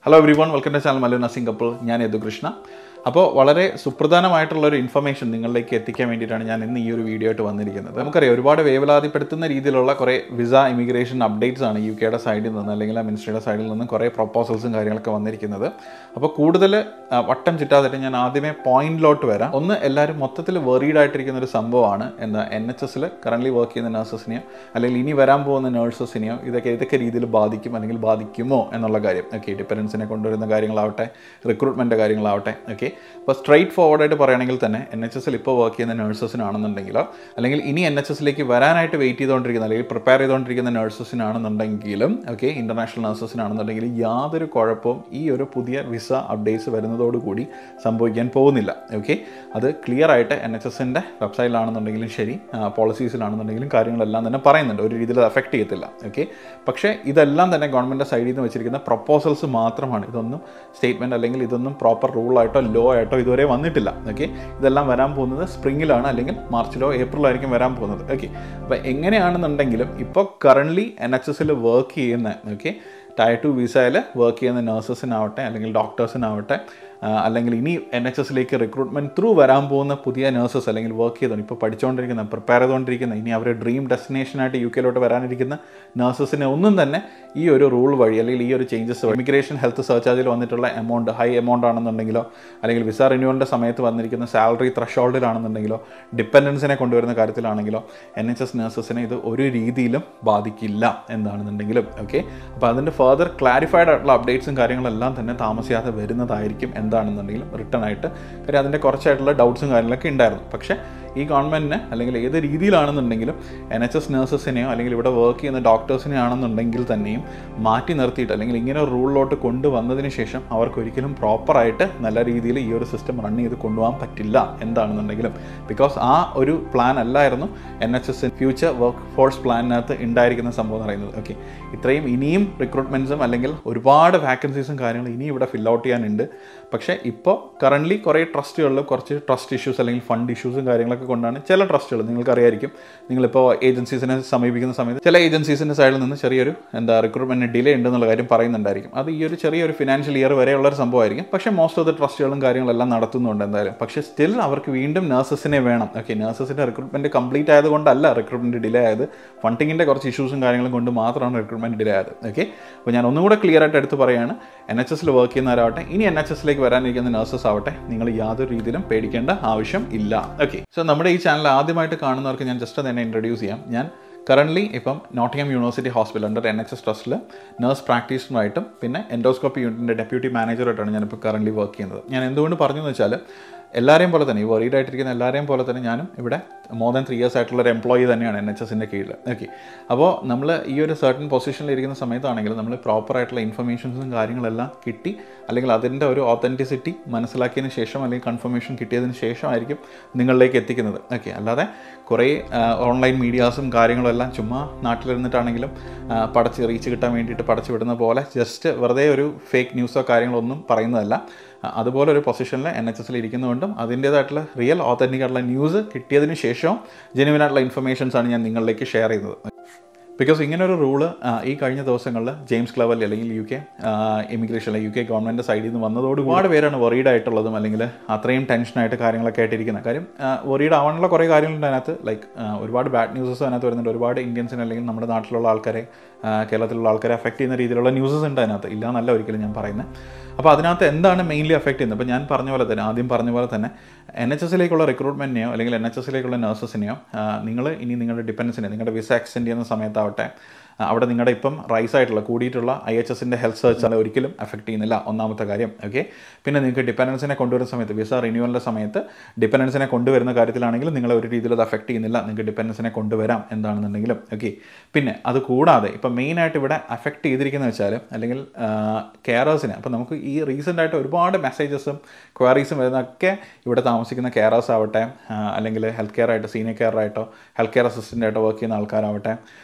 hello every one welcome to channel Mallu nursing couple ഞാൻ യദുകൃഷ്ണ അപ്പോൾ വളരെ സുപ്രധാനമായിട്ടുള്ള ഒരു ഇൻഫർമേഷൻ നിങ്ങളിലേക്ക് എത്തിക്കാൻ വേണ്ടിയിട്ടാണ് ഞാൻ ഇന്ന് ഈ ഒരു വീഡിയോ ആയിട്ട് വന്നിരിക്കുന്നത് നമുക്കറിയാം ഒരുപാട് വേവലാതിപ്പെടുത്തുന്ന രീതിയിലുള്ള കുറേ വിസ ഇമിഗ്രേഷൻ അപ്ഡേറ്റ്സ് ആണ് യു കെയുടെ സൈഡിൽ നിന്ന് അല്ലെങ്കിൽ ആ മിനിസ്ട്രിയുടെ സൈഡിൽ നിന്ന് കുറേ പ്രപ്പോസൽസും കാര്യങ്ങളൊക്കെ വന്നിരിക്കുന്നത് അപ്പോൾ കൂടുതൽ ആ, വട്ടം ചുറ്റാതെ ഞാൻ ആദ്യമേ പോയിന്റിലോട്ട് വരാം ഒന്ന് എല്ലാവരും മൊത്തത്തിൽ വെറീഡ് ആയിട്ടിരിക്കുന്ന ഒരു സംഭവമാണ് എന്താ എൻ എച്ച് എസിൽ കറൻ്റ് വർക്ക് ചെയ്യുന്ന നഴ്സസിനെയോ അല്ലെങ്കിൽ ഇനി വരാൻ പോകുന്ന നഴ്സസിനെയോ ഇതൊക്കെ ഏതൊക്കെ രീതിയിൽ ബാധിക്കും അല്ലെങ്കിൽ ബാധിക്കുമോ എന്നുള്ള കാര്യം ഓക്കെ ഡിപ്പെൻഡൻസിനെ കൊണ്ടുവരുന്ന കാര്യങ്ങളാവട്ടെ റിക്രൂട്ട്മെൻറ്റ് കാര്യങ്ങളാവട്ടെ ഓക്കെ അപ്പോൾ സ്ട്രൈറ്റ് ഫോർവേഡായിട്ട് പറയുകയാണെങ്കിൽ തന്നെ എൻ എച്ച് എസിൽ ഇപ്പോൾ വർക്ക് ചെയ്യുന്ന നഴ്സസിനാണെന്നുണ്ടെങ്കിലോ അല്ലെങ്കിൽ ഇനി എൻ എച്ച് എസിലേക്ക് വരാനായിട്ട് വെയിറ്റ് ചെയ്തുകൊണ്ടിരിക്കുന്ന അല്ലെങ്കിൽ പ്രിപ്പയർ ചെയ്തുകൊണ്ടിരിക്കുന്ന നഴ്സസിനാണെന്നുണ്ടെങ്കിലും ഓക്കെ ഇൻ്റർനാഷണൽ നഴ്സസിനാണെന്നുണ്ടെങ്കിൽ യാതൊരു കുഴപ്പവും ഈ ഒരു പുതിയ വിസ അപ്ഡേറ്റ്സ് വരുന്നതോടുകൂടി സംഭവിക്കാൻ പോകുന്നില്ല ഓക്കെ അത് ക്ലിയർ ആയിട്ട് എൻ എച്ച് എസിൻ്റെ വെബ്സൈറ്റിലാണെന്നുണ്ടെങ്കിലും ശരി പോളിസീസിലാണെന്നുണ്ടെങ്കിലും കാര്യങ്ങളെല്ലാം തന്നെ പറയുന്നുണ്ട് ഒരു രീതിയിൽ അത് അഫക്റ്റ് ചെയ്യത്തില്ല ഓക്കെ പക്ഷേ ഇതെല്ലാം തന്നെ ഗവൺമെൻറ് സൈഡിൽ നിന്ന് വെച്ചിരിക്കുന്ന പ്രപ്പോസൽസ് മാത്രമാണ് ഇതൊന്നും സ്റ്റേറ്റ്മെൻറ്റ് അല്ലെങ്കിൽ ഇതൊന്നും പ്രോപ്പർ റൂളായിട്ടോ ലോ ആയിട്ടോ ഇതുവരെ വന്നിട്ടില്ല ഓക്കെ ഇതെല്ലാം വരാൻ പോകുന്നത് സ്പ്രിങ്ങിലാണ് അല്ലെങ്കിൽ മാർച്ചിലോ ഏപ്രിലോ ആയിരിക്കും വരാൻ പോകുന്നത് ഓക്കെ അപ്പോൾ എങ്ങനെയാണെന്നുണ്ടെങ്കിലും ഇപ്പോൾ കറൻ്റ്ലി എൻ എച്ച് എസിൽ വർക്ക് ചെയ്യുന്ന ഓക്കെ ടയർ ടു വിസയിൽ വർക്ക് ചെയ്യുന്ന നഴ്സസിനാവട്ടെ അല്ലെങ്കിൽ ഡോക്ടേഴ്സിനാവട്ടെ ആ, അല്ലെങ്കിൽ ഇനി എൻ എച്ച് എസിലേക്ക് റിക്രൂട്ട്മെൻറ്റ് ത്രൂ വരാൻ പോകുന്ന പുതിയ നഴ്സസ് അല്ലെങ്കിൽ വർക്ക് ചെയ്തോണ്ട് ഇപ്പോൾ പഠിച്ചുകൊണ്ടിരിക്കുന്ന പ്രിപ്പയർ ചെയ്തുകൊണ്ടിരിക്കുന്ന ഇനി അവർ ഡ്രീം ഡെസ്റ്റിനേഷനായിട്ട് യു കെയിലോട്ട് വരാനിരിക്കുന്ന നഴ്സസിനെ ഒന്നും തന്നെ ഈ ഒരു റൂൾ വഴി അല്ലെങ്കിൽ ഈ ഒരു ചേഞ്ചസ് ഇമിഗ്രേഷൻ ഹെൽത്ത് സർച്ചാർജിൽ വന്നിട്ടുള്ള എമൗണ്ട് ഹൈ എമൗണ്ട് ആണെന്നുണ്ടെങ്കിലോ അല്ലെങ്കിൽ വിസ റിന്യൂവലിൻ്റെ സമയത്ത് വന്നിരിക്കുന്ന സാലറി ത്രഷോൾഡിലാണെന്നുണ്ടെങ്കിലോ ഡിപ്പെൻഡൻസിനെ കൊണ്ടുവരുന്ന കാര്യത്തിലാണെങ്കിലോ എൻ എച്ച് എസ് നഴ്സസിനെ ഇത് ഒരു രീതിയിലും ബാധിക്കില്ല എന്താണെന്നുണ്ടെങ്കിലും ഓക്കെ അപ്പോൾ അതിൻ്റെ ഫർദർ ക്ലാരിഫൈഡ് ആയിട്ടുള്ള അപ്ഡേറ്റ്സും കാര്യങ്ങളെല്ലാം തന്നെ താമസിയാതെ വരുന്നതായിരിക്കും എന്താണെന്നുണ്ടെങ്കിലും റിട്ടേൺ ആയിട്ട് കാര്യം അതിൻ്റെ കുറച്ചായിട്ടുള്ള ഡൗട്ട്സും കാര്യങ്ങളൊക്കെ ഉണ്ടായിരുന്നു പക്ഷേ ഈ ഗവൺമെൻറ്റിന് അല്ലെങ്കിൽ ഏത് രീതിയിലാണെന്നുണ്ടെങ്കിലും എൻ എച്ച് എസ് നഴ്സസിനെയോ അല്ലെങ്കിൽ ഇവിടെ വർക്ക് ചെയ്യുന്ന ഡോക്ടേഴ്സിനെ ആണെന്നുണ്ടെങ്കിൽ തന്നെയും മാറ്റി നിർത്തിയിട്ട് അല്ലെങ്കിൽ ഇങ്ങനെ ഒരു റൂളിലോട്ട് കൊണ്ടുവന്നതിന് ശേഷം അവർക്ക് ഒരിക്കലും പ്രോപ്പറായിട്ട് നല്ല രീതിയിൽ ഈ ഒരു സിസ്റ്റം റൺ ചെയ്ത് കൊണ്ടുപോകാൻ പറ്റില്ല എന്താണെന്നുണ്ടെങ്കിലും ബിക്കോസ് ആ ഒരു പ്ലാൻ അല്ലായിരുന്നു N H S future work force പ്ലാനിനകത്ത് ഉണ്ടായിരിക്കുന്ന സംഭവം എന്ന് പറയുന്നത് ഓക്കെ ഇത്രയും ഇനിയും റിക്രൂട്ട്മെൻറ്റ്സും അല്ലെങ്കിൽ ഒരുപാട് വാക്കൻസീസും കാര്യങ്ങളും ഇനിയും ഇവിടെ ഫിൽ ഔട്ട് ചെയ്യാനുണ്ട് പക്ഷേ ഇപ്പോൾ കറൻ്റ്ലി കുറേ ട്രസ്റ്റുകളിൽ കുറച്ച് ട്രസ്റ്റ് ഇഷ്യൂസ് അല്ലെങ്കിൽ ഫണ്ട് ഇഷ്യൂസും കാര്യങ്ങളൊക്കെ കൊണ്ടാണ് ചില ട്രസ്റ്റുകൾ നിങ്ങൾക്കറിയായിരിക്കും നിങ്ങളിപ്പോൾ ഏജൻസീസിനെ സമീപിക്കുന്ന സമയത്ത് ചില ഏജൻസീസിൻ്റെ സൈഡിൽ നിന്ന് ചെറിയൊരു എന്താ റിക്രൂട്ട്മെൻറ്റ് ഡിലേ ഉണ്ടെന്നുള്ള കാര്യം പറയുന്നുണ്ടായിരിക്കും അത് ഈ ഒരു ചെറിയൊരു ഫിനാൻഷ്യൽ ഇയർ വരെയുള്ള ഒരു സംഭവമായിരിക്കും പക്ഷേ മോസ്റ്റ് ഓഫ് ദ ട്രസ്റ്റുകളും കാര്യങ്ങളെല്ലാം നടത്തുന്നുണ്ട് എന്തായാലും പക്ഷേ സ്റ്റിൽ അവർക്ക് വീണ്ടും നഴ്സസിനെ വേണം ഓക്കെ നഴ്സസിൻ്റെ റിക്രൂട്ട്മെൻറ്റ് കംപ്ലീറ്റ് ആയതുകൊണ്ടല്ല റിക്രൂട്ട്മെൻറ്റ് ഡിലേ ആയത് ഫണ്ടിങ്ങിൻ്റെ കുറച്ച് ഇഷ്യൂസും കാര്യങ്ങളും കൊണ്ട് മാത്രമാണ് റിക്രൂട്ട്മെൻറ്റ് ഡിലേ ആയത് ഓക്കെ അപ്പോൾ ഞാൻ ഒന്നും കൂടെ ക്ലിയർ ആയിട്ട് എടുത്ത് പറയുകയാണ് എൻ എച്ച് എസിൽ വർക്ക് ചെയ്യുന്നവരാവട്ടെ ഇനി എൻ എച്ച് എസിലേക്ക് വരാനിരിക്കുന്ന നഴ്സസ് ആവട്ടെ നിങ്ങൾ യാതൊരു രീതിയിലും പേടിക്കേണ്ട ആവശ്യം ഇല്ല ഓക്കെ സോ നമ്മുടെ ഈ ചാനൽ ആദ്യമായിട്ട് കാണുന്നവർക്ക് ഞാൻ ജസ്റ്റ് തന്നെ ഇൻട്രൊഡ്യൂസ് ചെയ്യാം ഞാൻ കറൻ്റ്ലി ഇപ്പം Nottingham university hospital under N H S ട്രസ്റ്റിൽ നഴ്സ് പ്രാക്ടീഷണറായിട്ടും പിന്നെ എൻഡോസ്കോപ്പി യൂണിറ്റിൻ്റെ ഡെപ്യൂട്ടി മാനേജറായിട്ടാണ് ഞാനിപ്പോൾ കറൻ്റ്ലി വർക്ക് ചെയ്യുന്നത് ഞാൻ എന്തുകൊണ്ട് പറഞ്ഞു എന്ന് വെച്ചാൽ എല്ലാവരെയും പോലെ തന്നെ ഈ വറീഡ് ആയിട്ടിരിക്കുന്ന എല്ലാവരെയും പോലെ തന്നെ ഞാനും ഇവിടെ മോർ ദാൻ ത്രീ ഇയേഴ്സ് ആയിട്ടുള്ള ഒരു എംപ്ലോയി തന്നെയാണ് എൻ എച്ച് എസിൻ്റെ കീഴിൽ ഓക്കെ അപ്പോൾ നമ്മൾ ഈ ഒരു സർട്ടൻ പൊസിഷനിൽ ഇരിക്കുന്ന സമയത്താണെങ്കിൽ നമ്മൾ പ്രോപ്പർ ആയിട്ടുള്ള ഇൻഫർമേഷൻസും കാര്യങ്ങളെല്ലാം കിട്ടി അല്ലെങ്കിൽ അതിൻ്റെ ഒരു ഓത്തൻറ്റിസിറ്റി മനസ്സിലാക്കിയതിന് ശേഷം അല്ലെങ്കിൽ കൺഫർമേഷൻ കിട്ടിയതിന് ശേഷമായിരിക്കും നിങ്ങളിലേക്ക് എത്തിക്കുന്നത് ഓക്കെ അല്ലാതെ കുറേ ഓൺലൈൻ മീഡിയാസും കാര്യങ്ങളും എല്ലാം ചുമ്മാ നാട്ടിലിരുന്നിട്ടാണെങ്കിലും ആ, പടച്ച് റീച്ച് കിട്ടാൻ വേണ്ടിയിട്ട് പടച്ച് വിടുന്ന പോലെ ജസ്റ്റ് വെറുതെ ഒരു ഫേക്ക് ന്യൂസോ കാര്യങ്ങളോ ഒന്നും പറയുന്നതല്ല ആ, അതുപോലെ ഒരു പൊസിഷനിൽ എൻ എച്ച് എസിൽ ഇരിക്കുന്നതുകൊണ്ടും അതിൻ്റേതായിട്ടുള്ള റിയൽ ഓത്തൻറ്റിക് ആയിട്ടുള്ള ന്യൂസ് കിട്ടിയതിന് ശേഷവും ജെനുവിൻ ആയിട്ടുള്ള ഇൻഫർമേഷൻസ് ആണ് ഞാൻ നിങ്ങളിലേക്ക് ഷെയർ ചെയ്യുന്നത് ബിക്കോസ് ഇങ്ങനെ ഒരു റൂള് ഈ കഴിഞ്ഞ ദിവസങ്ങളിൽ ജെയിംസ് ക്ലവൽ അല്ലെങ്കിൽ യു കെ ഇമിഗ്രേഷൻ അല്ലെങ്കിൽ യു കെ ഗവൺമെൻറ് സൈഡിൽ നിന്ന് വന്നതോട് ഒരുപാട് പേരാണ് വറീഡ് ആയിട്ടുള്ളതും അല്ലെങ്കിൽ അത്രയും ടെൻഷനായിട്ട് കാര്യങ്ങളൊക്കെ ആയിട്ടിരിക്കുന്നത് കാര്യം വറീഡ് ആവാനുള്ള കുറേ കാര്യങ്ങളുണ്ട് അതിനകത്ത് ലൈക്ക് ഒരുപാട് ബാഡ് ന്യൂസസ് അതിനകത്ത് വരുന്നുണ്ട് ഒരുപാട് ഇന്ത്യൻസിന് അല്ലെങ്കിൽ നമ്മുടെ നാട്ടിലുള്ള ആൾക്കാരെ ആ, കേരളത്തിലുള്ള ആൾക്കാരെ അഫക്റ്റ് ചെയ്യുന്ന രീതിയിലുള്ള ന്യൂസസ് ഉണ്ട് അതിനകത്ത് ഇല്ല എന്നല്ല ഒരിക്കലും ഞാൻ പറയുന്നത് അപ്പോൾ അതിനകത്ത് എന്താണ് മെയിൻലി അഫക്റ്റ് ചെയ്യുന്നത് അപ്പോൾ ഞാൻ പറഞ്ഞ പോലെ തന്നെ ആദ്യം പറഞ്ഞ പോലെ തന്നെ എൻ എച്ച് എസിലേക്കുള്ള റിക്രൂട്ട്മെൻറ്റിനെയോ അല്ലെങ്കിൽ എൻ എച്ച് എസിലേക്കുള്ള നഴ്സസിനെയോ നിങ്ങൾ ഇനി നിങ്ങളുടെ ഡിപ്പെൻഡൻസിനെ നിങ്ങളുടെ വിസ എക്സ്റ്റെൻഡ് ചെയ്യുന്ന സമയത്താവട്ടെ ആ, അവിടെ നിങ്ങളുടെ ഇപ്പം റൈസ് ആയിട്ടുള്ള കൂടിയിട്ടുള്ള ഐ എച്ച് എസിൻ്റെ ഹെൽത്ത് സെർച്ച് ഒരിക്കലും എഫക്റ്റ് ചെയ്യുന്നില്ല ഒന്നാമത്തെ കാര്യം ഓക്കെ പിന്നെ നിങ്ങൾക്ക് ഡിപ്പെൻഡൻസിനെ കൊണ്ടുവരുന്ന സമയത്ത് വിസ റിന്യൂവലിൻ്റെ സമയത്ത് ഡിപ്പെൻഡൻസിനെ കൊണ്ടുവരുന്ന കാര്യത്തിലാണെങ്കിലും നിങ്ങളെ ഒരു രീതിയിൽ അത് അഫക്റ്റ് ചെയ്യുന്നില്ല നിങ്ങൾക്ക് ഡിപ്പെൻഡൻസിനെ കൊണ്ടുവരാം എന്താണെന്നുണ്ടെങ്കിലും ഓക്കെ പിന്നെ അത് കൂടാതെ ഇപ്പം മെയിനായിട്ട് ഇവിടെ അഫക്റ്റ് ചെയ്തിരിക്കുന്നത് വെച്ചാൽ അല്ലെങ്കിൽ കെയറേഴ്സിനെ അപ്പോൾ നമുക്ക് ഈ റീസെൻ്റ് ആയിട്ട് ഒരുപാട് മെസ്സേജസും ക്വയറീസും വരുന്നതൊക്കെ ഇവിടെ താമസിക്കുന്ന കെയറേഴ്സ് ആവട്ടെ ആ, അല്ലെങ്കിൽ ഹെൽത്ത് കെയർ ആയിട്ട് സീനിയർ കെയർ ആയിട്ടോ ഹെൽത്ത് കെയർ അസിസ്റ്റൻ്റ് ആയിട്ടോ വർക്ക് ചെയ്യുന്ന ആൾക്കാരാവട്ടെ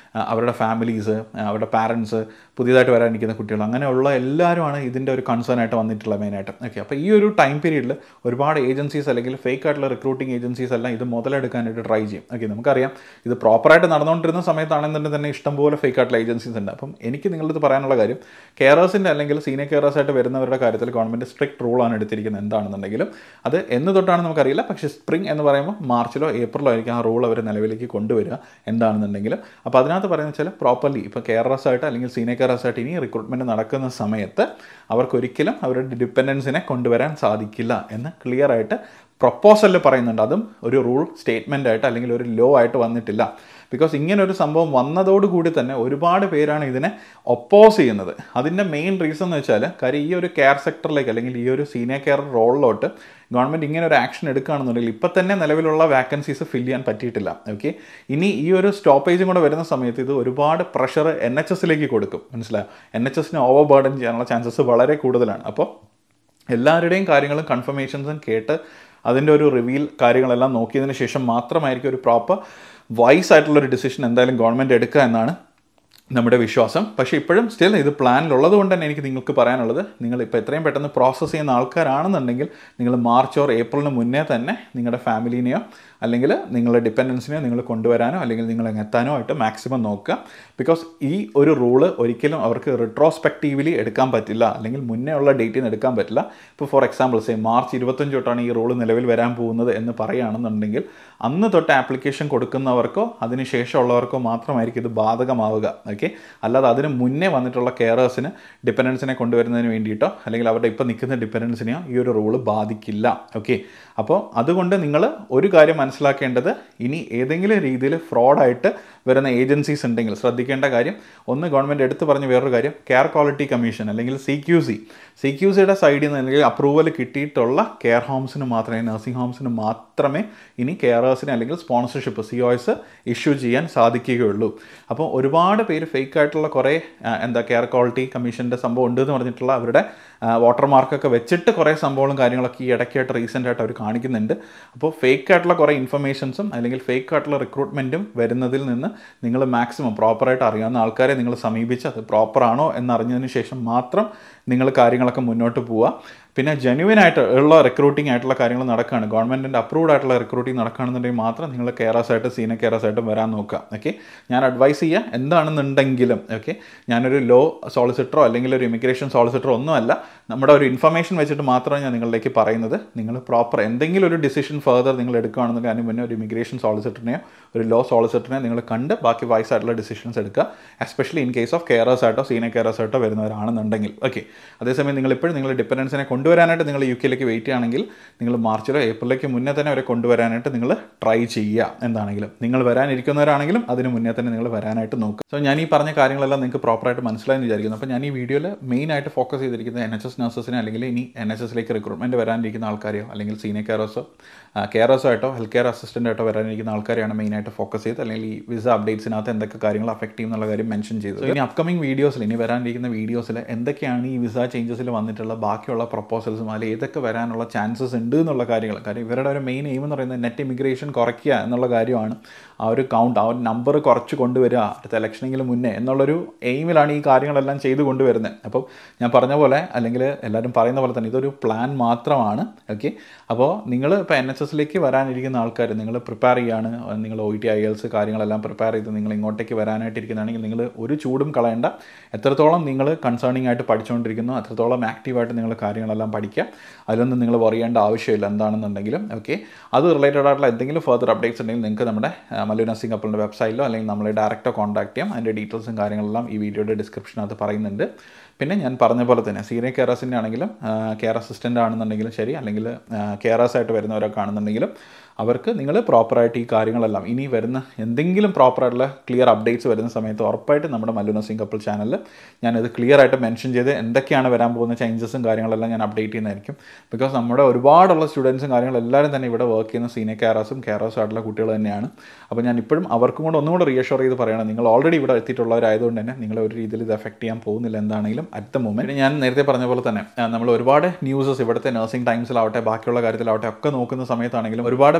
ആ, അവരുടെ ഫാമിലീസ് അവരുടെ പാരൻസ് പുതിയതായിട്ട് വരാനിരിക്കുന്ന കുട്ടികൾ അങ്ങനെയുള്ള എല്ലാവരുമാണ് ഇതിൻ്റെ ഒരു കൺസേൺ ആയിട്ട് വന്നിട്ടുള്ളത് മെയിനായിട്ട് ഓക്കെ അപ്പോൾ ഈ ഒരു ടൈം പീരീഡിൽ ഒരുപാട് ഏജൻസീസ് അല്ലെങ്കിൽ ഫേക്ക് ആയിട്ടുള്ള റിക്രൂട്ടിംഗ് ഏജൻസീസ് എല്ലാം ഇത് മുതലെടുക്കാനായിട്ട് ട്രൈ ചെയ്യും ഓക്കെ നമുക്കറിയാം ഇത് പ്രോപ്പറായിട്ട് നടന്നുകൊണ്ടിരുന്ന സമയത്താണെന്നുണ്ടെങ്കിൽ തന്നെ ഇഷ്ടംപോലെ ഫേക്ക് ആയിട്ടുള്ള ഏജൻസീസ് ഉണ്ട് അപ്പം എനിക്ക് നിങ്ങളിത് പറയാനുള്ള കാര്യം കെയറേഴ്സിൻ്റെ അല്ലെങ്കിൽ സീനിയർ കെയറേഴ്സ് ആയിട്ട് വരുന്നവരുടെ കാര്യത്തിൽ ഗവൺമെൻറ് സ്ട്രിക്ട് റൂളാണ് എടുത്തിരിക്കുന്നത് എന്താണെന്നുണ്ടെങ്കിലും അത് എന്ന് തൊട്ടാണ് നമുക്കറിയില്ല പക്ഷേ സ്പ്രിംഗ് എന്ന് പറയുമ്പോൾ മാർച്ചിലോ ഏപ്രിലോ ആയിരിക്കും ആ റൂൾ അവർ നിലവിലേക്ക് കൊണ്ടുവരിക എന്താണെന്നുണ്ടെങ്കിലും അപ്പോൾ അതിനകത്ത് പറയുന്നത് വെച്ചാൽ പ്രോപ്പർലി ഇപ്പോൾ കെയറേഴ്സ് ആയിട്ട് അല്ലെങ്കിൽ സീനിയർ കെയറേഴ്സ് ആയിട്ട് ഇനി റിക്രൂട്ട്മെൻറ്റ് നടക്കുന്ന സമയത്ത് അവർക്കൊരിക്കലും അവരുടെ ഡിപ്പെൻഡൻസിനെ കൊണ്ടുവരാൻ സാധിക്കില്ല എന്ന് ക്ലിയർ ആയിട്ട് പ്രൊപ്പോസലിൽ പറയുന്നുണ്ട് അതും ഒരു റൂൾ സ്റ്റേറ്റ്മെൻ്റ് ആയിട്ട് അല്ലെങ്കിൽ ഒരു ലോ ആയിട്ട് വന്നിട്ടില്ല ബിക്കോസ് ഇങ്ങനെ ഒരു സംഭവം വന്നതോടുകൂടി തന്നെ ഒരുപാട് പേരാണ് ഇതിനെ ഒപ്പോസ് ചെയ്യുന്നത് അതിൻ്റെ മെയിൻ റീസൺ എന്ന് വെച്ചാൽ കാര്യം ഈ ഒരു കെയർ സെക്ടറിലേക്ക് അല്ലെങ്കിൽ ഈ ഒരു സീനിയർ കെയർ റോളിലോട്ട് ഗവൺമെൻറ് ഇങ്ങനെ ഒരു ആക്ഷൻ എടുക്കുകയാണെന്നുണ്ടെങ്കിൽ ഇപ്പം തന്നെ നിലവിലുള്ള വാക്കൻസീസ് ഫിൽ ചെയ്യാൻ പറ്റിയിട്ടില്ല ഓക്കെ ഇനി ഈ ഒരു സ്റ്റോപ്പേജും കൂടെ വരുന്ന സമയത്ത് ഇത് ഒരുപാട് പ്രഷർ എൻ എച്ച് എസിലേക്ക് കൊടുക്കും മനസ്സിലായോ എൻ എച്ച് എസിന് ഓവർ ബേർഡൻ ചെയ്യാനുള്ള ചാൻസസ് വളരെ കൂടുതലാണ് അപ്പോൾ എല്ലാവരുടെയും കാര്യങ്ങളും കൺഫർമേഷൻസും കേട്ട് അതിൻ്റെ ഒരു റിവീൽ കാര്യങ്ങളെല്ലാം നോക്കിയതിന് ശേഷം മാത്രമായിരിക്കും ഒരു പ്രോപ്പർ വൈസ് ആയിട്ടുള്ള ഒരു ഡിസിഷൻ എന്തായാലും ഗവൺമെൻറ് എടുക്കുക എന്നാണ് നമ്മുടെ വിശ്വാസം പക്ഷേ ഇപ്പോഴും സ്റ്റിൽ ഇത് പ്ലാനിലുള്ളത് കൊണ്ട് തന്നെ എനിക്ക് നിങ്ങൾക്ക് പറയാനുള്ളത് നിങ്ങൾ ഇപ്പോൾ എത്രയും പെട്ടെന്ന് പ്രോസസ്സ് ചെയ്യുന്ന ആൾക്കാരാണെന്നുണ്ടെങ്കിൽ നിങ്ങൾ മാർച്ച് ഓർ ഏപ്രിലിന് മുന്നേ തന്നെ നിങ്ങളുടെ ഫാമിലീനെയോ അല്ലെങ്കിൽ നിങ്ങളുടെ ഡിപ്പെൻഡൻസിനെയോ നിങ്ങൾ കൊണ്ടുവരാനോ അല്ലെങ്കിൽ നിങ്ങൾ എത്താനോ ആയിട്ട് മാക്സിമം നോക്കുക ബിക്കോസ് ഈ ഒരു റൂള് ഒരിക്കലും അവർക്ക് റിട്രോസ്പെക്റ്റീവ്ലി എടുക്കാൻ പറ്റില്ല അല്ലെങ്കിൽ മുന്നേ ഉള്ള ഡേറ്റിൽ നിന്ന് എടുക്കാൻ പറ്റില്ല ഇപ്പോൾ ഫോർ എക്സാമ്പിൾ സേ മാർച്ച് ഇരുപത്തഞ്ച് തൊട്ടാണ് ഈ റൂള് നിലവിൽ വരാൻ പോകുന്നത് എന്ന് പറയുകയാണെന്നുണ്ടെങ്കിൽ അന്ന് തൊട്ട് ആപ്ലിക്കേഷൻ കൊടുക്കുന്നവർക്കോ അതിന് ശേഷമുള്ളവർക്കോ മാത്രമായിരിക്കും ഇത് ബാധകമാവുക ഓക്കെ അല്ലാതെ അതിന് മുന്നേ വന്നിട്ടുള്ള കെയറേഴ്സിന് ഡിപ്പെൻഡൻസിനെ കൊണ്ടുവരുന്നതിന് വേണ്ടിയിട്ടോ അല്ലെങ്കിൽ അവരുടെ ഇപ്പോൾ നിൽക്കുന്ന ഡിപ്പെൻഡൻസിനെയോ ഈ ഒരു റൂള് ബാധിക്കില്ല ഓക്കെ അപ്പോൾ അതുകൊണ്ട് നിങ്ങൾ ഒരു കാര്യം മനസ്സിലാക്കേണ്ടത് ഇനി ഏതെങ്കിലും രീതിയിൽ ഫ്രോഡായിട്ട് വരുന്ന ഏജൻസീസ് ഉണ്ടെങ്കിൽ ശ്രദ്ധിക്കേണ്ട കാര്യം ഒന്ന് ഗവൺമെൻറ് എടുത്തു പറഞ്ഞ വേറൊരു കാര്യം കെയർ ക്വാളിറ്റി കമ്മീഷൻ അല്ലെങ്കിൽ C Q C C Q സിയുടെ സൈഡിൽ നിന്ന് അല്ലെങ്കിൽ അപ്രൂവൽ കിട്ടിയിട്ടുള്ള കെയർ ഹോംസിന് മാത്രമേ നഴ്സിംഗ് ഹോംസിന് മാത്രമേ ഇനി കെയറേഴ്സിന് അല്ലെങ്കിൽ സ്പോൺസർഷിപ്പ് സി ഒസ് ഇഷ്യൂ ചെയ്യാൻ സാധിക്കുകയുള്ളൂ അപ്പോൾ ഒരുപാട് പേര് ഫേക്ക് ആയിട്ടുള്ള കുറേ ആ, എന്താ കെയർ ക്വാളിറ്റി കമ്മീഷൻ്റെ സംഭവം ഉണ്ട് എന്ന് പറഞ്ഞിട്ടുള്ള അവരുടെ വാട്ടർമാർക്കൊക്കെ വെച്ചിട്ട് കുറേ സംഭവങ്ങളും കാര്യങ്ങളൊക്കെ ഈ ഇടയ്ക്കായിട്ട് റീസെൻ്റ് ആയിട്ട് അവർ കാണിക്കുന്നുണ്ട് അപ്പോൾ ഫേക്ക് ആയിട്ടുള്ള കുറേ ഇൻഫർമേഷൻസും അല്ലെങ്കിൽ ഫേക്ക് ആയിട്ടുള്ള റിക്രൂട്ട്മെൻറ്റും വരുന്നതിൽ നിന്ന് നിങ്ങൾ മാക്സിമം പ്രോപ്പറായിട്ട് അറിയാവുന്ന ആൾക്കാരെ നിങ്ങൾ സമീപിച്ച് അത് പ്രോപ്പറാണോ എന്നറിഞ്ഞതിന് ശേഷം മാത്രം നിങ്ങൾ കാര്യങ്ങളൊക്കെ മുന്നോട്ട് പോവുക പിന്നെ ജെന്യുവൻ ആയിട്ട് ഉള്ള റിക്രൂട്ടിംഗ് ആയിട്ടുള്ള കാര്യങ്ങൾ നടക്കുകയാണ് ഗവൺമെൻറ്റിൻ്റെ അപ്രൂവ്ഡ് ആയിട്ടുള്ള റിക്രൂട്ടിംഗ് നടക്കുകയാണെന്നുണ്ടെങ്കിൽ മാത്രം നിങ്ങൾ കെയറേഴ്സ് ആയിട്ട് സീനിയർ കെയറേഴ്സ് ആയിട്ടും വരാൻ നോക്കുക ഓക്കെ ഞാൻ അഡ്വൈസ് ചെയ്യുക എന്താണെന്നുണ്ടെങ്കിലും ഓക്കെ ഞാനൊരു ലോ സോളിസിറ്ററോ അല്ലെങ്കിൽ ഒരു ഇമിഗ്രേഷൻ സോളിസിറ്ററോ ഒന്നുമല്ല നമ്മുടെ ഒരു ഇൻഫർമേഷൻ വെച്ചിട്ട് മാത്രമാണ് ഞാൻ നിങ്ങളിലേക്ക് പറയുന്നത് നിങ്ങൾ പ്രോപ്പർ എന്തെങ്കിലും ഒരു ഡിസിഷൻ ഫർദർ നിങ്ങൾ എടുക്കുകയാണെന്നുണ്ടെങ്കിൽ അതിന് മുന്നേ ഒരു ഇമിഗ്രേഷൻ സോളിസിറ്ററിനെയോ ഒരു ലോ സോളിസിറ്ററിനെയോ നിങ്ങൾ കണ്ട് ബാക്കി വൈസ് ആയിട്ടുള്ള ഡിസിഷൻസ് എടുക്കുക especially in case of carers ആയിട്ടോ സീനിയർ കെയറേഴ്സ് ആയിട്ടോ വരുന്നവരാണെന്നുണ്ടെങ്കിൽ ഓക്കെ അതേസമയം നിങ്ങൾ ഇപ്പോഴും നിങ്ങൾ ഡിപ്പെൻഡൻസിനെ കൊണ്ടുവരാനായിട്ട് നിങ്ങൾ യു കെയിലേക്ക് വെയിറ്റ് ചെയ്യുകയാണെങ്കിൽ നിങ്ങൾ മാർച്ചിലോ ഏപ്രിലേക്ക് മുന്നേ തന്നെ അവരെ കൊണ്ടുവരാനായിട്ട് നിങ്ങൾ ട്രൈ ചെയ്യുക എന്താണെങ്കിലും നിങ്ങൾ വരാനിരിക്കുന്നവരാണെങ്കിലും അതിന് മുന്നേ തന്നെ നിങ്ങൾ വരാനായിട്ട് നോക്കുക സോ ഞാൻ ഈ പറഞ്ഞ കാര്യങ്ങളെല്ലാം നിങ്ങൾക്ക് പ്രോപ്പറായിട്ട് മനസ്സിലായെന്ന് വിചാരിക്കുന്നു അപ്പോൾ ഞാൻ ഈ വീഡിയോയിൽ മെയിൻ ആയിട്ട് ഫോക്കസ് ചെയ്തിരിക്കുന്നത് എൻ എച്ച് എസ് നഴ്സസിനെ അല്ലെങ്കിൽ ഇനി എൻ എച്ച് എസിലേക്ക് റിക്രൂട്ട്മെൻറ്റ് വരാനിരിക്കുന്ന ആൾക്കാരെയോ അല്ലെങ്കിൽ സീനിയർ കെയറേഴ്സോ കെയറേഴ്സോ ആയിട്ടോ ഹെൽത്ത് കെയർ അസിസ്റ്റൻ്റ് ആയിട്ടോ വരാനിരിക്കുന്ന ആൾക്കാരെയാണ് മെയിനായിട്ട് ഫോക്കസ് ചെയ്ത് അല്ലെങ്കിൽ ഈ വിസ അപ്ഡേറ്റ്സിനകത്ത് എന്തൊക്കെ കാര്യങ്ങൾ അഫക്റ്റ് ചെയ്യും എന്നുള്ള കാര്യം മെൻഷൻ ചെയ്തു ഇനി അപ്കമിംഗ് വീഡിയോസിൽ ഇനി വരാനിരിക്കുന്ന വീഡിയോസിൽ എന്തൊക്കെയാണ് ഈ വിസ ചേഞ്ചസിൽ വന്നിട്ടുള്ള ബാക്കിയുള്ള പ്രപ്പോസൽസും അതിൽ ഏതൊക്കെ വരാനുള്ള ചാൻസസ് ഉണ്ട് എന്നുള്ള കാര്യങ്ങൾ കാര്യം ഇവരുടെ ഒരു മെയിൻ എയിം എന്ന് പറയുന്നത് നെറ്റ് ഇമിഗ്രേഷൻ കുറയ്ക്കുക എന്നുള്ള കാര്യമാണ് ആ ഒരു കൗണ്ട് ആ ഒരു നമ്പർ കുറച്ച് കൊണ്ടുവരിക അടുത്ത ഇലക്ഷനെങ്കിലും മുന്നേ എന്നുള്ളൊരു എയിമിലാണ് ഈ കാര്യങ്ങളെല്ലാം ചെയ്ത് കൊണ്ടുവരുന്നത് അപ്പം ഞാൻ പറഞ്ഞ പോലെ അല്ലെങ്കിൽ എല്ലാവരും പറയുന്ന പോലെ തന്നെ ഇതൊരു പ്ലാൻ മാത്രമാണ് ഓക്കെ അപ്പോൾ നിങ്ങൾ ഇപ്പോൾ എൻ എച്ച് എസിലേക്ക് വരാനിരിക്കുന്ന ആൾക്കാർ നിങ്ങൾ പ്രിപ്പയർ ചെയ്യാണ് നിങ്ങൾ ഒ ടി ഐ എൽസ് കാര്യങ്ങളെല്ലാം പ്രിപ്പയർ ചെയ്ത് നിങ്ങൾ ഇങ്ങോട്ടേക്ക് വരാനായിട്ടിരിക്കുന്നതാണെങ്കിൽ നിങ്ങൾ ഒരു ചൂടും കളയേണ്ട എത്രത്തോളം നിങ്ങൾ കൺസേണിംഗ് ആയിട്ട് പഠിച്ചുകൊണ്ടിരിക്കുന്നു അത്രത്തോളം ആക്റ്റീവായിട്ട് നിങ്ങൾ കാര്യങ്ങളെല്ലാം പഠിക്കുക അതിലൊന്നും നിങ്ങൾ പറയേണ്ട ആവശ്യമില്ല എന്താണെന്നുണ്ടെങ്കിലും ഓക്കെ അത് റിലേറ്റഡ് ആയിട്ടുള്ള എന്തെങ്കിലും ഫർദർ അപ്ഡേറ്റ്സ് ഉണ്ടെങ്കിൽ നിങ്ങൾക്ക് നമ്മുടെ മല്ലു നഴ്സിംഗ് കപ്പിളിൻ്റെ വെബ്സൈറ്റിലോ അല്ലെങ്കിൽ നമ്മളെ ഡയറക്റ്റോ കോൺടാക്ട് ചെയ്യാം അതിൻ്റെ ഡീറ്റെയിൽസും കാര്യങ്ങളെല്ലാം ഈ വീഡിയോയുടെ ഡിസ്ക്രിപ്ഷനകത്ത് പറയുന്നുണ്ട് പിന്നെ ഞാൻ പറഞ്ഞ പോലെ തന്നെ സീനിയർ കെയറേഴ്സിൻ്റെ ആണെങ്കിലും കെയർ അസിസ്റ്റൻ്റ് ആണെന്നുണ്ടെങ്കിലും ശരി അല്ലെങ്കിൽ കെയറേഴ്സ് ആയിട്ട് വരുന്നവരൊക്കെ ആണെന്നുണ്ടെങ്കിലും അവർക്ക് നിങ്ങൾ പ്രോപ്പറായിട്ട് ഈ കാര്യങ്ങളെല്ലാം ഇനി വരുന്ന എന്തെങ്കിലും പ്രോപ്പറായിട്ടുള്ള ക്ലിയർ അപ്ഡേറ്റ്സ് വരുന്ന സമയത്ത് ഉറപ്പായിട്ട് നമ്മുടെ മല്ലു നഴ്സിംഗ് കപ്പിൾ ചാനലിൽ ഞാനത് ക്ലിയർ ആയിട്ട് മെൻഷൻ ചെയ്ത് എന്തൊക്കെയാണ് വരാൻ പോകുന്ന ചേഞ്ചസും കാര്യങ്ങളെല്ലാം ഞാൻ അപ്ഡേറ്റ് ചെയ്യുന്നതായിരിക്കും ബിക്കോസ് നമ്മുടെ ഒരുപാടുള്ള സ്റ്റുഡൻസും കാര്യങ്ങളും എല്ലാവരും തന്നെ ഇവിടെ വർക്ക് ചെയ്യുന്ന സീനിയർ കെയറേഴ്സും കെയറേഴ്സും ആയിട്ടുള്ള കുട്ടികൾ തന്നെയാണ് അപ്പോൾ ഞാൻ ഇപ്പോഴും അവർക്കും കൂടെ ഒന്നും കൂടെ റീഅഷോർ ചെയ്ത് പറയണം നിങ്ങൾ ഓൾറെഡി ഇവിടെ എത്തിയിട്ടുള്ളവരായതുകൊണ്ട് തന്നെ നിങ്ങൾ ഒരു രീതിയിൽ ഇത് എഫക്ട് ചെയ്യാൻ പോകുന്നില്ല എന്താണെങ്കിലും അറ്റ് ദ മൊമെൻറ്റ് ഞാൻ നേരത്തെ പറഞ്ഞ പോലെ തന്നെ ആ, നമ്മൾ ഒരുപാട് ന്യൂസസ് ഇവിടുത്തെ നഴ്സിംഗ് ടൈംസിലാവട്ടെ ബാക്കിയുള്ള കാര്യത്തിലാവട്ടെ ഒക്കെ നോക്കുന്ന സമയത്താണെങ്കിലും ഒരുപാട്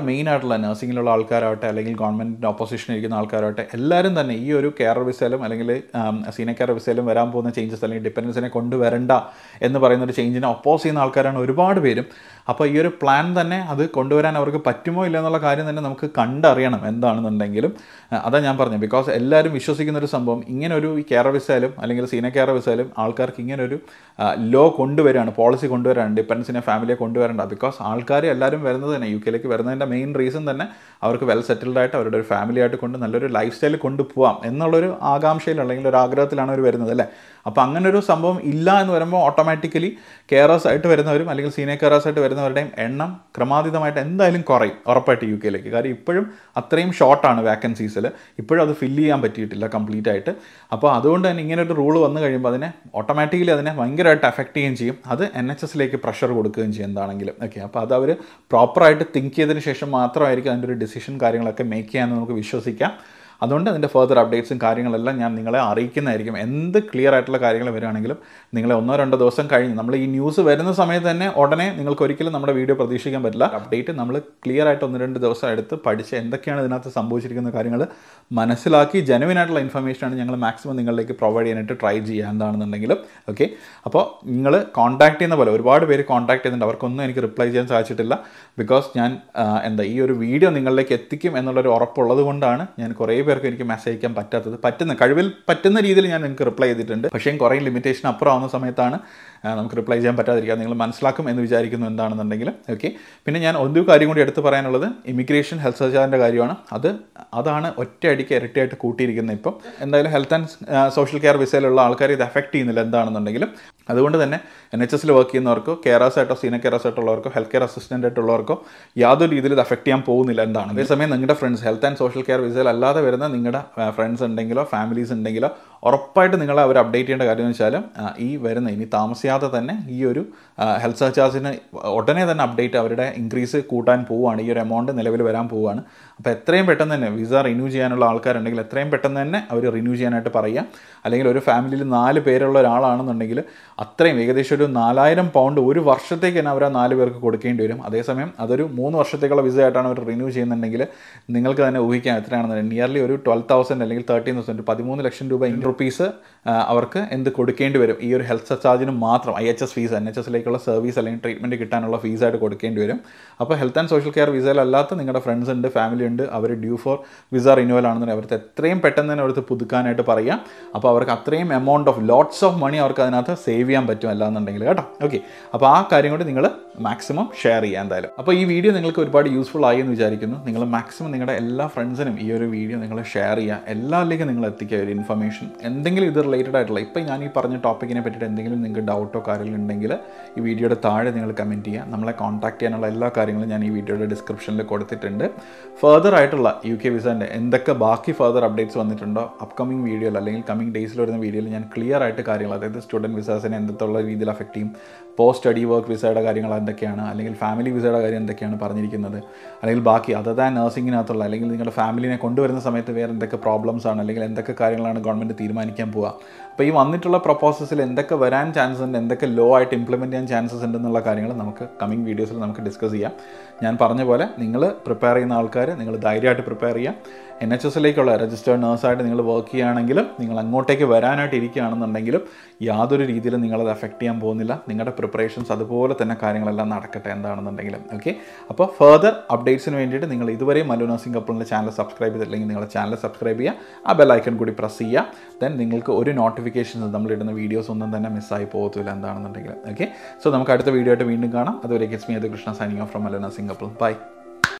മെയിൻ ആയിട്ടുള്ള നഴ്സിംഗിലുള്ള ആൾക്കാരാവട്ടെ അല്ലെങ്കിൽ ഗവൺമെൻറ്റിൻ്റെ ഓപ്പോസിഷൻ ഇരിക്കുന്ന ആൾക്കാരാവട്ടെ എല്ലാവരും തന്നെ ഈ ഒരു കെയർ വിസയിലും അല്ലെങ്കിൽ സീനിയർ കെയർ വിസയിലും വരാൻ പോകുന്ന ചേഞ്ചസ് അല്ലെങ്കിൽ ഡിപ്പെൻഡൻസിനെ കൊണ്ടുവരണ്ട എന്ന് പറയുന്ന ഒരു ചേഞ്ചിനെ ഒപ്പോസ് ചെയ്യുന്ന ആൾക്കാരാണ് ഒരുപാട് പേരും അപ്പോൾ ഈ ഒരു പ്ലാൻ തന്നെ അത് കൊണ്ടുവരാൻ അവർക്ക് പറ്റുമോ ഇല്ല എന്നുള്ള കാര്യം തന്നെ നമുക്ക് കണ്ടറിയണം എന്താണെന്നുണ്ടെങ്കിലും അഹ് അതാ ഞാൻ പറഞ്ഞത് ബിക്കോസ് എല്ലാവരും വിശ്വസിക്കുന്ന ഒരു സംഭവം ഇങ്ങനെ ഒരു ഈ കെയർ വിസയിലും അല്ലെങ്കിൽ സീനിയർ കെയർ വിസയിലും ആൾക്കാർക്ക് ഇങ്ങനെ ഒരു ലോ കൊണ്ടുവരികയാണ് പോളിസി കൊണ്ടുവരാണ് ഡിപ്പെൻഡൻസിനെ ഫാമിലിയെ കൊണ്ടുവരേണ്ട ബിക്കോസ് ആൾക്കാർ എല്ലാവരും വരുന്നത് തന്നെ യു കെയിലേക്ക് വരുന്നതിൻ്റെ മെയിൻ റീസൺ തന്നെ അവർക്ക് വെൽ സെറ്റിൽഡ് ആയിട്ട് അവരുടെ ഒരു ഫാമിലി ആയിട്ട് കൊണ്ട് നല്ലൊരു ലൈഫ് സ്റ്റൈൽ കൊണ്ടുപോകാം എന്നുള്ളൊരു ആകാംക്ഷയിൽ അല്ലെങ്കിൽ ഒരു ആഗ്രഹത്തിലാണ് അവർ വരുന്നത് അല്ലേ അപ്പോൾ അങ്ങനെ ഒരു സംഭവം ഇല്ല എന്ന് വരുമ്പോൾ ഓട്ടോമാറ്റിക്കലി കെയറേഴ്സ് ആയിട്ട് വരുന്നവരും അല്ലെങ്കിൽ സീനിയർ കെയറേഴ്സ് ആയിട്ട് വരുന്നവരുടെയും എണ്ണം ക്രമാതീതമായിട്ട് എന്തായാലും കുറയും ഉറപ്പായിട്ട് യു കെയിലേക്ക് കാര്യം ഇപ്പോഴും അത്രയും ഷോർട്ടാണ് വാക്കൻസീസിൽ ഇപ്പോഴും അത് ഫില്ല് ചെയ്യാൻ പറ്റിയിട്ടില്ല കംപ്ലീറ്റ് ആയിട്ട് അപ്പോൾ അതുകൊണ്ട് തന്നെ ഇങ്ങനെ ഒരു റൂൾ വന്നു കഴിയുമ്പോൾ അതിനെ ഓട്ടോമാറ്റിക്കലി അതിനെ ഭയങ്കരമായിട്ട് അഫക്റ്റ് ചെയ്യുകയും ചെയ്യും അത് എൻ എച്ച് എസിലേക്ക് പ്രഷർ കൊടുക്കുകയും ചെയ്യും എന്താണെങ്കിലും ഓക്കെ അപ്പോൾ അത് അവർ പ്രോപ്പറായിട്ട് തിങ്ക് ചെയ്തതിന് ശേഷം മാത്രമായിരിക്കും അതിൻ്റെ ഒരു ഡിസിഷൻ കാര്യങ്ങളൊക്കെ മേക്ക് ചെയ്യാമെന്ന് നമുക്ക് വിശ്വസിക്കാം അതുകൊണ്ട് അതിൻ്റെ ഫർദർ അപ്ഡേറ്റ്സും കാര്യങ്ങളെല്ലാം ഞാൻ നിങ്ങളെ അറിയിക്കുന്നതായിരിക്കും എന്ത് ക്ലിയർ ആയിട്ടുള്ള കാര്യങ്ങൾ വരികയാണെങ്കിലും നിങ്ങളെ ഒന്നോ രണ്ടോ ദിവസം കഴിഞ്ഞ് നമ്മൾ ഈ ന്യൂസ് വരുന്ന സമയത്ത് തന്നെ ഉടനെ നിങ്ങൾക്ക് ഒരിക്കലും നമ്മുടെ വീഡിയോ പ്രതീക്ഷിക്കാൻ പറ്റില്ല അപ്ഡേറ്റ് നമ്മൾ ക്ലിയർ ആയിട്ട് ഒന്ന് രണ്ട് ദിവസം എടുത്ത് പഠിച്ച് എന്തൊക്കെയാണ് ഇതിനകത്ത് സംഭവിച്ചിരിക്കുന്ന കാര്യങ്ങൾ മനസ്സിലാക്കി ജനുവിൻ ആയിട്ടുള്ള ഇൻഫർമേഷനാണ് ഞങ്ങൾ മാക്സിമം നിങ്ങളിലേക്ക് പ്രൊവൈഡ് ചെയ്യാനായിട്ട് ട്രൈ ചെയ്യുക എന്താണെന്നുണ്ടെങ്കിലും ഓക്കെ അപ്പോൾ നിങ്ങൾ കോൺടാക്ട് ചെയ്യുന്ന പോലെ ഒരുപാട് പേര് കോൺടാക്ട് ചെയ്യുന്നുണ്ട് അവർക്കൊന്നും എനിക്ക് റിപ്ലൈ ചെയ്യാൻ സാധിച്ചിട്ടില്ല ബിക്കോസ് ഞാൻ ആ, എന്താ ഈ ഒരു വീഡിയോ നിങ്ങളിലേക്ക് എത്തിക്കും എന്നുള്ളൊരു ഉറപ്പുള്ളത് കൊണ്ടാണ് ഞാൻ കുറേ പേർക്ക് എനിക്ക് മെസ്സേജ് അയക്കാൻ പറ്റാത്തത് പറ്റുന്ന കഴിവിൽ പറ്റുന്ന രീതിയിൽ ഞാൻ നിങ്ങൾക്ക് റിപ്ലൈ ചെയ്തിട്ടുണ്ട് പക്ഷേ കുറേ ലിമിറ്റേഷൻ അപ്പുറം ആവുന്ന സമയത്താണ് ആ, നമുക്ക് റിപ്ലൈ ചെയ്യാൻ പറ്റാതിരിക്കുക നിങ്ങൾ മനസ്സിലാക്കും എന്ന് വിചാരിക്കുന്നു എന്താണെന്നുണ്ടെങ്കിൽ ഓക്കെ പിന്നെ ഞാൻ ഒരു കാര്യം കൂടി എടുത്ത് പറയാനുള്ളത് ഇമിഗ്രേഷൻ ഹെൽത്ത് സർജാറിൻ്റെ കാര്യമാണ് അത് അതാണ് ഒറ്റയടിക്ക് ഇരട്ടിയായിട്ട് കൂട്ടിയിരിക്കുന്നത് ഇപ്പം എന്തായാലും ഹെൽത്ത് ആൻഡ് സോഷ്യൽ കെയർ വിസയിലുള്ള ആൾക്കാർ ഇത് എഫക്റ്റ് ചെയ്യുന്നില്ല എന്താണെന്നുണ്ടെങ്കിലും അതുകൊണ്ട് തന്നെ എൻ എച്ച് എസിൽ വർക്ക് ചെയ്യുന്നവർക്കോ കെയറാസ് ആയിട്ടോ സീനിയർ കെയറാസ് ആയിട്ടുള്ളവർക്കോ ഹെൽത്ത് കെയർ അസിസ്റ്റൻ്റ് ആയിട്ടുള്ളവർക്കോ യാതൊരു രീതിയിൽ ഇത് എഫക്റ്റ് ചെയ്യാൻ പോകുന്നില്ല എന്താണ് അതേസമയം നിങ്ങളുടെ friends health and social care വിസയിൽ അല്ലാതെ വരുന്ന നിങ്ങളുടെ ഫ്രണ്ട്സ് ഉണ്ടെങ്കിലോ ഫാമിലീസ് ഉണ്ടെങ്കിലോ ഉറപ്പായിട്ട് നിങ്ങളെ അവർ അപ്ഡേറ്റ് ചെയ്യേണ്ട കാര്യം എന്ന് വെച്ചാൽ ആ, ഈ വരുന്ന ഇനി താമസിയാതെ തന്നെ ഈ ഒരു ഹെൽത്ത് സർചാർജിന് ഉടനെ തന്നെ അപ്ഡേറ്റ് അവരുടെ ഇൻക്രീസ് കൂട്ടാൻ പോവുകയാണ് ഈ ഒരു എമൗണ്ട് നിലവിൽ വരാൻ പോവുകയാണ് അപ്പോൾ എത്രയും പെട്ടെന്ന് തന്നെ വിസ റിന്യൂ ചെയ്യാനുള്ള ആൾക്കാരുണ്ടെങ്കിൽ എത്രയും പെട്ടെന്ന് തന്നെ അവർ റിന്യൂ ചെയ്യാനായിട്ട് പറയുക അല്ലെങ്കിൽ ഒരു ഫാമിലിയിൽ നാല് പേരുള്ള ഒരാളാണെന്നുണ്ടെങ്കിൽ അത്രയും ഏകദേശം ഒരു നാലായിരം പൗണ്ട് ഒരു വർഷത്തേക്ക് തന്നെ അവർ ആ നാല് പേർക്ക് കൊടുക്കേണ്ടി വരും അതേസമയം അതൊരു മൂന്ന് വർഷത്തേക്കുള്ള വിസ ആയിട്ടാണ് അവർ റിന്യൂ ചെയ്യുന്നുണ്ടെങ്കിൽ നിങ്ങൾക്ക് തന്നെ ഊഹിക്കാം എത്രയാണെന്ന് നിയർലി ഒരു ട്വൽവ് തൗസൻഡ് അല്ലെങ്കിൽ തേർട്ടീൻ തൗസൻഡ് പതിമൂന്ന് ലക്ഷം രൂപ ഇന്ത്യൻ റുപ്പീസ് അവർക്ക് എന്ത് കൊടുക്കേണ്ടി വരും ഈ ഒരു ഹെൽത്ത് ചാർജിന് മാത്രം I H S fees N H എസിലേക്കുള്ള സർവീസ് അല്ലെങ്കിൽ ട്രീറ്റ്മെൻറ്റ് കിട്ടാനുള്ള ഫീസായിട്ട് കൊടുക്കേണ്ടി വരും അപ്പോൾ ഹെൽത്ത് ആൻഡ് സോഷ്യൽ കെയർ വിസയിലല്ലാത്ത നിങ്ങളുടെ ഫ്രണ്ട്സ് ഉണ്ട് ഫാമിലി ഉണ്ട് അവർ ഡ്യൂ ഫോർ വിസ റിന്യൂവൽ ആണെന്നുണ്ടെങ്കിൽ അവർക്ക് എത്രയും പെട്ടെന്ന് തന്നെ അവർക്ക് പുതുക്കാനായിട്ട് പറയാം അപ്പോൾ അവർക്ക് അത്രയും amount of lots of money അവർക്ക് അതിനകത്ത് സേവ് ചെയ്യാൻ പറ്റും അല്ലാന്നുണ്ടെങ്കിൽ കേട്ടോ ഓക്കെ അപ്പോൾ ആ കാര്യം കൂടി നിങ്ങൾ മാക്സിമം ഷെയർ ചെയ്യുക എന്തായാലും അപ്പോൾ ഈ വീഡിയോ നിങ്ങൾക്ക് ഒരുപാട് യൂസ്ഫുൾ ആയി എന്ന് വിചാരിക്കുന്നു നിങ്ങൾ മാക്സിമം നിങ്ങളുടെ എല്ലാ ഫ്രണ്ട്സിനും ഈ ഒരു വീഡിയോ നിങ്ങൾ ഷെയർ ചെയ്യുക എല്ലാവരിലേക്കും നിങ്ങൾ എത്തിക്കുക ഒരു ഇൻഫർമേഷൻ എന്തെങ്കിലും ഇത് റിലേറ്റഡ് ആയിട്ടുള്ള ഇപ്പോൾ ഞാൻ ഈ പറഞ്ഞ ടോപ്പിക്കിനെ പറ്റിയിട്ട് എന്തെങ്കിലും നിങ്ങൾക്ക് ഡൗട്ടോ കാര്യങ്ങൾ ഉണ്ടെങ്കിൽ ഈ വീഡിയോയുടെ താഴെ നിങ്ങൾ കമൻറ്റ് ചെയ്യുക നമ്മളെ കോൺടാക്ട് ചെയ്യാനുള്ള എല്ലാ കാര്യങ്ങളും ഞാൻ ഈ വീഡിയോയുടെ ഡിസ്ക്രിപ്ഷനിൽ കൊടുത്തിട്ടുണ്ട് ഫർദർ ആയിട്ടുള്ള യു കെ വിസൻ്റെ എന്തൊക്കെ ബാക്കി ഫർദർ അപ്ഡേറ്റ്സ് വന്നിട്ടുണ്ടോ അപ്കമിങ് വീഡിയോയിൽ അല്ലെങ്കിൽ കമ്മിങ് ഡേയ്സിൽ വരുന്ന വീഡിയോയിൽ ഞാൻ ക്ലിയർ ആയിട്ട് കാര്യങ്ങൾ അതായത് സ്റ്റുഡൻറ്റ് വിസാസിനെ എന്തൊക്കെയുള്ള രീതിയിൽ അഫക്റ്റ് ചെയ്യും പോസ്റ്റ് സ്റ്റഡി വർക്ക് വിസയുടെ കാര്യങ്ങൾ എന്തൊക്കെയാണ് അല്ലെങ്കിൽ ഫാമിലി വിസയുടെ കാര്യം എന്തൊക്കെയാണ് പറഞ്ഞിരിക്കുന്നത് അല്ലെങ്കിൽ ബാക്കി അതർ ദാൻ നഴ്സിങ്ങിനകത്തുള്ള അല്ലെങ്കിൽ നിങ്ങളുടെ ഫാമിലിനെ കൊണ്ടുവരുന്ന സമയത്ത് വേറെ എന്തൊക്കെ പ്രോബ്ലംസ് ആണ് അല്ലെങ്കിൽ എന്തൊക്കെ കാര്യങ്ങളാണ് ഗവൺമെൻറ് തീരുമാനിക്കാൻ പോവുക അപ്പോൾ ഈ വന്നിട്ടുള്ള പ്രപ്പോസൽസിൽ എന്തൊക്കെ വരാൻ ചാൻസസ് ഉണ്ട് എന്തൊക്കെ ലോ ആയിട്ട് ഇംപ്ലിമെൻറ്റ് ചെയ്യാൻ ചാൻസസ് ഉണ്ടെന്നുള്ള കാര്യങ്ങൾ നമുക്ക് കമ്മിങ് വീഡിയോസിൽ നമുക്ക് ഡിസ്കസ് ചെയ്യാം ഞാൻ പറഞ്ഞ പോലെ നിങ്ങൾ പ്രിപ്പയർ ചെയ്യുന്ന ആൾക്കാർ നിങ്ങൾ ധൈര്യമായിട്ട് പ്രിപ്പയർ ചെയ്യുക എൻ എച്ച് എസിലേക്കുള്ള രജിസ്റ്റേർഡ് നേഴ്സായിട്ട് നിങ്ങൾ വർക്ക് ചെയ്യുകയാണെങ്കിലും നിങ്ങൾ അങ്ങോട്ടേക്ക് വരാനായിട്ട് ഇരിക്കുകയാണെന്നുണ്ടെങ്കിലും യാതൊരു രീതിയിലും നിങ്ങളത് എഫക്റ്റ് ചെയ്യാൻ പോകുന്നില്ല നിങ്ങളുടെ പ്രിപ്പറേഷൻസ് അതുപോലെ തന്നെ കാര്യങ്ങളെല്ലാം നടക്കട്ടെ എന്താണെന്നുണ്ടെങ്കിലും ഓക്കെ അപ്പോൾ ഫർദർ അപ്ഡേറ്റ്സിന് വേണ്ടിയിട്ട് നിങ്ങൾ ഇതുവരെ മല്ലു നഴ്സിംഗ് കപ്പിളിൻ്റെ ചാനൽ സബ്സ്ക്രൈബ് ചെയ്തിട്ടില്ലെങ്കിൽ നിങ്ങളുടെ ചാനൽ സബ്സ്ക്രൈബ് ചെയ്യുക ആ ബെല്ലൈക്കൺ കൂടി പ്രസ് ചെയ്യുക ദെൻ നിങ്ങൾക്ക് ഒരു നോട്ടിഫിക്കേഷൻസ് നമ്മളിടുന്ന വീഡിയോസ് ഒന്നും തന്നെ മിസ്സായി പോകത്തില്ല എന്താണെന്നുണ്ടെങ്കിൽ ഓക്കെ സോ നമുക്ക് അടുത്ത വീഡിയോ ആയിട്ട് വീണ്ടും കാണാം അതുവരെ കിസ്മി അത് Krishna signing off from Mallu nursing couple by